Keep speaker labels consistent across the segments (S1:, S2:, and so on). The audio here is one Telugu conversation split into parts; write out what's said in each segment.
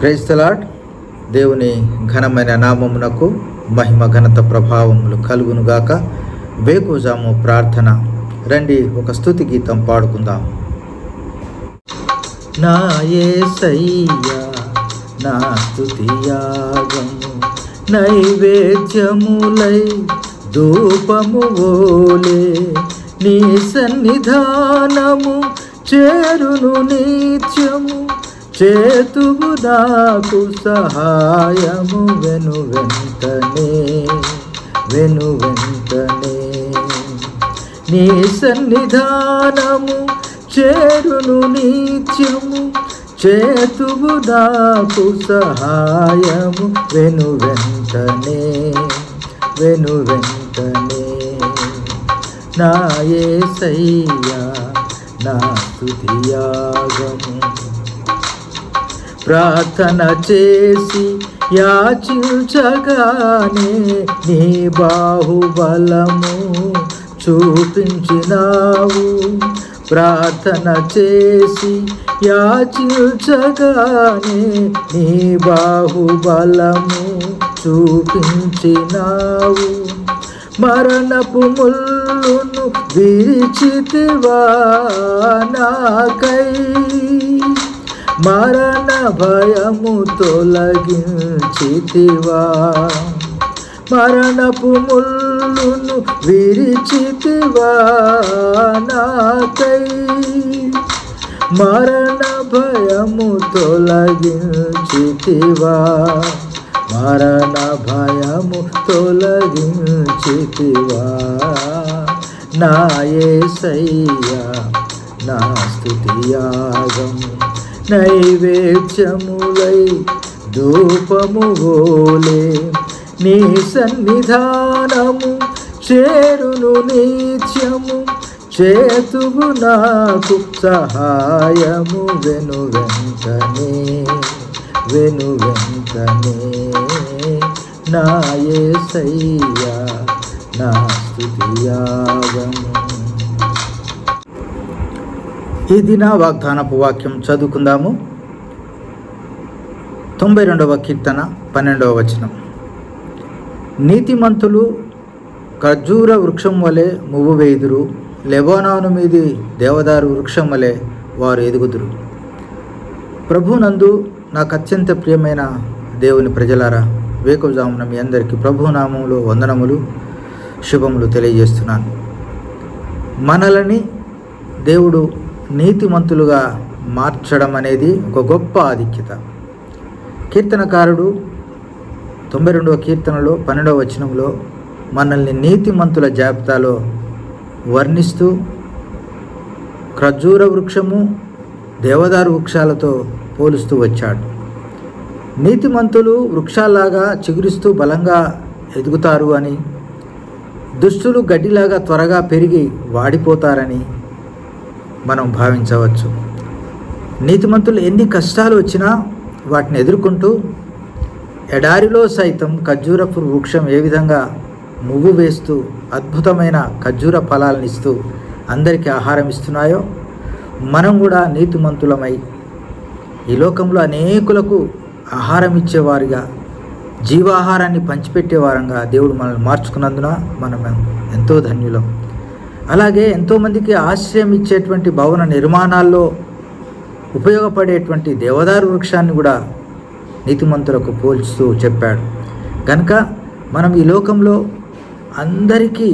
S1: క్రైస్తలాడ్ దేవుని ఘనమైన నామమునకు మహిమ ఘనత ప్రభావములు కలుగునుగాక వేకుజాము ప్రార్థన రండి ఒక స్తుతి గీతం పాడుకుందాం నా యేసయ్యా నా స్తుతి యాగము నైవేద్యములై ధూపము ఓలే నీ సన్నిధానము చేరును నిత్యము చేతువు నాకు సహాయము వెను వెంటనే వెను వెంటనే నీ సన్నిధానము చేరును నిత్యము చేతువు నాకు సహాయము వెను వెంటనే వెను వెంటనే నా యేసయ్యా నా స్తుతియాగము ప్రార్థన చేసి యాచించగానే నీ బాహుబలము చూపించినావు ప్రార్థన చేసి యాచించగానే నీ బాహుబలము చూపించినావు మరణపు ముల్లును విరిచితివా నాకై మరణ భయము తొలగించితివా మరణపు ముల్లును విరిచితివా నాకై మరణ భయము తొలగించితివా మరణ భయము తొలగించితివా నా యేసయ్యా నా స్తుతియాగము నైవేద్యములై ధూపము ఓలే నీ సన్నిధానము చేరును నిత్యము చేతువు నాకు సహాయము వెను వెంటనే వెను వెంటనే నా యేసయ్యా నా స్తుతియాగము ఈ దిన వాగ్దానపు వాక్యం చదువుకుందాము తొంభై రెండవ కీర్తన పన్నెండవ వచనం నీతిమంతులు ఖర్జూర వృక్షం వలె మువ్వు వేయుదురు లెబానాను మీది దేవదారు వృక్షం వలె వారు ఎదుగుదురు ప్రభునందు నాకు అత్యంత ప్రియమైన దేవుని ప్రజలారా వేకుజామున మీ అందరికీ ప్రభునామంలో వందనములు శుభములు తెలియజేస్తున్నాను మనలని దేవుడు నీతిమంతులుగా మార్చడం అనేది ఒక గొప్ప ఆధిక్యత కీర్తనకారుడు తొంభై రెండవ కీర్తనలో పన్నెండవ వచనంలో మనల్ని నీతిమంతుల జాబితాలో వర్ణిస్తూ ఖర్జూర వృక్షము దేవదారు వృక్షాలతో పోలుస్తూ వచ్చాడు నీతిమంతులు వృక్షాల్లాగా చిగురిస్తూ బలంగా ఎదుగుతారు అని దుష్టులు గడ్డిలాగా త్వరగా పెరిగి వాడిపోతారని మనం భావించవచ్చు నీతిమంతులు ఎన్ని కష్టాలు వచ్చినా వాటిని ఎదుర్కొంటూ ఎడారిలో సైతం ఖర్జూరపు వృక్షం ఏ విధంగా మువ్వు వేస్తూ అద్భుతమైన ఖర్జూర ఫలాలను ఇస్తూ అందరికీ ఆహారం ఇస్తున్నాయో మనం కూడా నీతిమంతులమై ఈ లోకంలో అనేకులకు ఆహారం ఇచ్చేవారిగా జీవాహారాన్ని పంచిపెట్టేవారంగా దేవుడు మనల్ని మార్చుకున్నందున మనం ఎంతో ధన్యులం అలాగే ఎంతోమందికి ఆశ్రయం ఇచ్చేటువంటి భవన నిర్మాణాల్లో ఉపయోగపడేటువంటి దేవదారు వృక్షాన్ని కూడా నీతిమంతులకు పోల్చుతూ చెప్పాడు కనుక మనం ఈ లోకంలో అందరికీ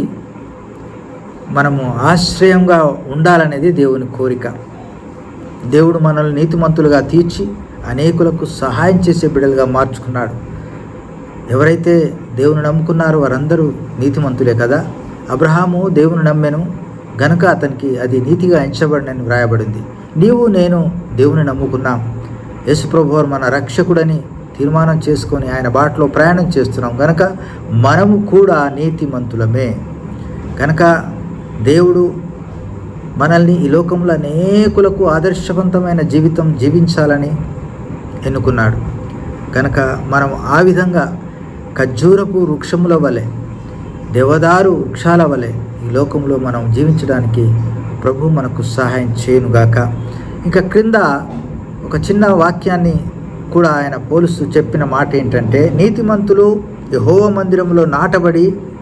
S1: మనము ఆశ్రయంగా ఉండాలనేది దేవుని కోరిక దేవుడు మనల్ని నీతిమంతులుగా తీర్చి అనేకులకు సహాయం చేసే బిడ్డలుగా మార్చుకున్నాడు ఎవరైతే దేవుని నమ్ముకున్నారో వారందరూ నీతిమంతులే కదా అబ్రహాము దేవుని నమ్మెను గనుక అతనికి అది నీతిగా ఎంచబడినని వ్రాయబడింది నీవు నేను దేవుని నమ్ముకున్నాం యేసుప్రభు వారు మన రక్షకుడని తీర్మానం చేసుకొని ఆయన బాటలో ప్రయాణం చేస్తున్నాం గనక మనము కూడా నీతిమంతులమే కనుక దేవుడు మనల్ని ఈ లోకంలో అనేకులకు ఆదర్శవంతమైన జీవితం జీవించాలని ఎన్నుకున్నాడు కనుక మనం ఆ విధంగా ఖర్జూరపు వృక్షముల వలె దేవదారు వృక్షాల వలె ఈ లోకంలో మనం జీవించడానికి ప్రభు మనకు సహాయం చేయనుగాక ఇంకా క్రింద ఒక చిన్న వాక్యాన్ని కూడా ఆయన పోలుస్తూ చెప్పిన మాట ఏంటంటే నీతిమంతులు యహోవ మందిరంలో నాటబడి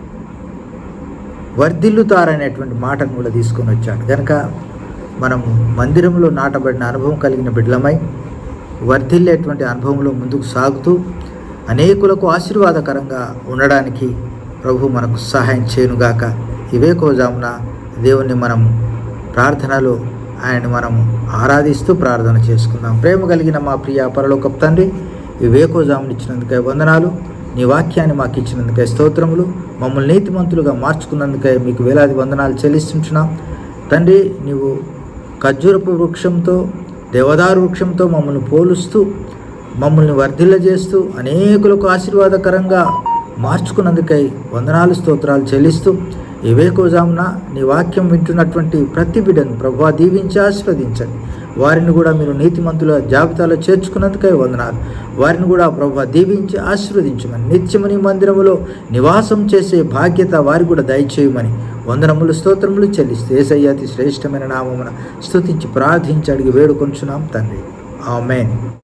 S1: వర్ధిల్లుతారనేటువంటి మాటను కూడా తీసుకొని వచ్చాడు కనుక మనము మందిరంలో నాటబడిన అనుభవం కలిగిన బిడ్డలమై వర్ధిల్లేటువంటి అనుభవంలో ముందుకు సాగుతూ అనేకులకు ఆశీర్వాదకరంగా ఉండడానికి ప్రభు మనకు సహాయం చేయనుగాక ఇవే కోజామున దేవుణ్ణి మనము ప్రార్థనలో ఆయన్ని మనము ఆరాధిస్తూ ప్రార్థన చేసుకుందాం ప్రేమ కలిగిన మా ప్రియ పరలోకపు తండ్రి ఈ వేకోజాములు ఇచ్చినందుకై వందనాలు నీ వాక్యాన్ని మాకు ఇచ్చినందుకై స్తోత్రములు మమ్మల్ని నీతిమంతులుగా మార్చుకున్నందుకై మీకు వేలాది వందనాలు చెల్లిస్తుంటున్నాం తండ్రి నీవు ఖర్జూరపు వృక్షంతో దేవదారు వృక్షంతో మమ్మల్ని పోలుస్తూ మమ్మల్ని వర్ధిల్లజేస్తూ అనేకులకు ఆశీర్వాదకరంగా మార్చుకున్నందుకై వందనాలు స్తోత్రాలు చెల్లిస్తూ ఈ వేకోజామున నీ వాక్యం వింటున్నటువంటి ప్రతి బిడ్డను ప్రభా దీవించి ఆశీర్వదించండి వారిని కూడా మీరు నీతిమంతుల జాబితాలో చేర్చుకున్నందుకై వందనాలు వారిని కూడా ప్రభా దీవించి ఆశీర్వదించమని నిత్యమని మందిరములో నివాసం చేసే బాధ్యత వారికి కూడా దయచేయమని వందనములు స్తోత్రములు చెల్లిస్తే ఏసయ్యాతి శ్రేష్టమైన నామమున స్తుతించి ప్రార్థించి అడిగి వేడుకొంచున్నాం తండ్రి ఆమెన్